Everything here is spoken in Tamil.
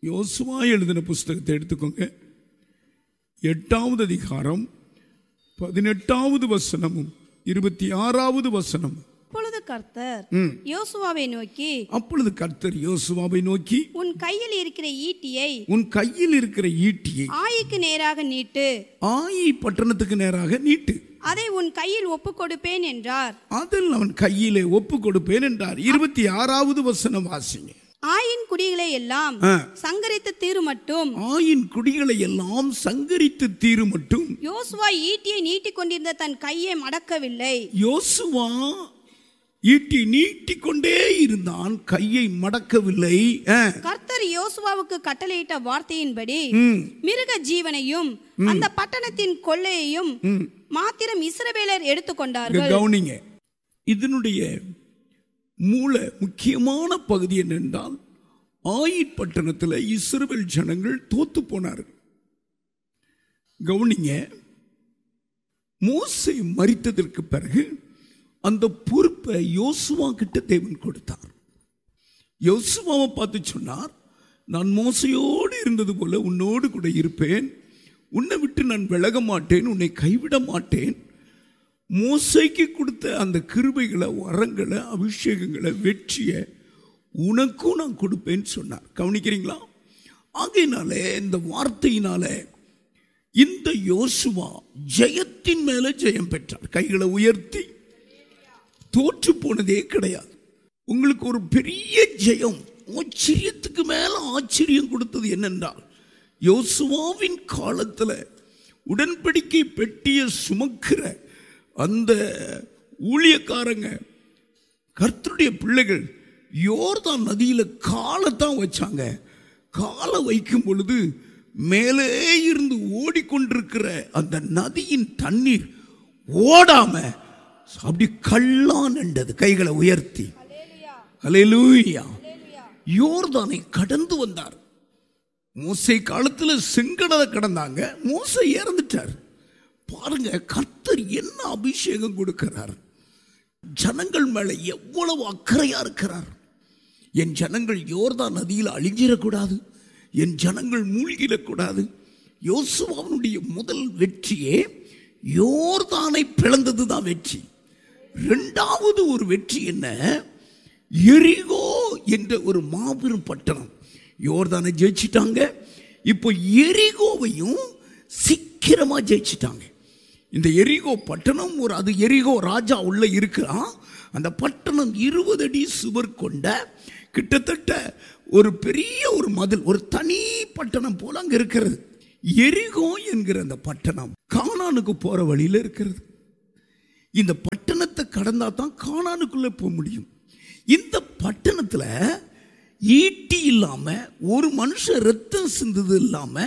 யோசுவா எழுதின புஸ்தகத்தை எடுத்துக்கோங்க எட்டாவது அதிகாரம் பதினெட்டாவது வசனமும் இருபத்தி ஆறாவது வசனம் அப்பொழுது கர்த்தர் யோசுவாவை நோக்கி அப்பொழுது கர்த்தர் யோசுவாவை நோக்கி உன் கையில் இருக்கிற ஈட்டியை உன் கையில் இருக்கிற ஈட்டியை ஆயிக்கு நேராக நீட்டு ஆயி பட்டணத்துக்கு நேராக நீட்டு அதை உன் கையில் ஒப்புக் கொடுப்பேன் என்றார் அதில் அவன் கையிலே ஒப்பு கொடுப்பேன் என்றார் இருபத்தி ஆறாவது வசனம் வாசிங்க ஆயின் குடிகளை எல்லாம் ஆ. சங்கரித்து தீரு மட்டும் ஆயின் குடிகளை எல்லாம் சங்கரித்து தீரு மட்டும் யோசுவா ஈட்டியை நீட்டிக் கொண்டிருந்த தன் கையை மடக்கவில்லை யோசுவா ஈட்டி நீட்டிக்கொண்டே இருந்தான் கையை மடக்கவில்லை ஆ. கர்த்தர் யோசுவாவுக்கு கட்டளையிட்ட வார்த்தையின்படி ம். மிருக ஜீவனையும் அந்த பட்டணத்தின் கொள்ளையையும் மாத்திரம் இஸ்ரவேலர் இங்க எடுத்துக்கொண்டார்கள் கவனிங்க இதனுடைய மூல முக்கியமான பகுதி என்னென்றால் ஆயிட் பட்டணத்தில் இஸ்ரவேல் ஜனங்கள் தோத்து போனார்கள் கவனிங்க மோசே மரித்ததற்கு பிறகு அந்த பொறுப்பை யோசுவா கிட்ட தேவன் கொடுத்தார் யோசுவாவை பார்த்து சொன்னார் நான் மோசையோடு இருந்தது போல உன்னோடு கூட இருப்பேன் உன்னை விட்டு நான் விலக மாட்டேன் உன்னை கைவிட மாட்டேன் மோசைக்கு கொடுத்த அந்த கிருபைகளை வரங்களை அபிஷேகங்களை வெற்றியை உனக்கும் நான் கொடுப்பேன்னு சொன்னார் கவனிக்கிறீங்களா ஆகையினாலே இந்த வார்த்தையினால இந்த யோசுவா ஜெயத்தின் மேல ஜெயம் பெற்றார் கைகளை உயர்த்தி தோற்று போனதே கிடையாது உங்களுக்கு ஒரு பெரிய ஜெயம் ஆச்சரியத்துக்கு மேல ஆச்சரியம் கொடுத்தது என்னென்றால் யோசுவாவின் காலத்துல உடன்படிக்கை பெட்டியை சுமக்கிற அந்த ஊழியக்காரங்க கர்த்தருடைய பிள்ளைகள் யோர்தான் நதியில காலைத்தான் வச்சாங்க காலை வைக்கும் பொழுது மேலே இருந்து ஓடிக்கொண்டிருக்கிற அந்த நதியின் தண்ணீர் ஓடாம அப்படி கள்ளா நின்றது கைகளை உயர்த்தி ஹalleluya யோர்தானை கடந்து வந்தார் மோசை காலத்துல செங்கடலை கடந்தாங்க மோசை இறந்துட்டார் பாருங்க கர்த்தர் என்ன அபிஷேகம் கொடுக்கிறார் ஜனங்கள் மேல எவ்வளவு அக்கறையா இருக்கிறார் என் ஜனங்கள் யோர்தான் நதியில் அழிஞ்சிடக்கூடாது என் ஜனங்கள் மூழ்கிடக்கூடாது யோசுவாவினுடைய முதல் வெற்றியே யோர்தானை பிளந்தது தான் வெற்றி ரெண்டாவது ஒரு வெற்றி என்ன எரிகோ என்ற ஒரு மாபெரும் பட்டணம் யோர்தானை ஜெயிச்சிட்டாங்க இப்போ எரிகோவையும் சீக்கிரமா ஜெயிச்சிட்டாங்க இந்த எரிகோ பட்டணம் ஒரு அது எரிகோ ராஜா உள்ள இருக்கிறான் அந்த பட்டணம் இருபது அடி சுவர் கொண்ட கிட்டத்தட்ட ஒரு பெரிய ஒரு மதில் ஒரு தனி பட்டணம் போல அங்க இருக்கிறது எரிகோ என்கிற அந்த பட்டணம் கானானுக்கு போற வழியில இருக்கிறது இந்த பட்டணத்தை கடந்தா தான் கானானுக்குள்ள போக முடியும் இந்த பட்டணத்துல ஈட்டி இல்லாம ஒரு மனுஷன் ரத்தம் சிந்தது இல்லாம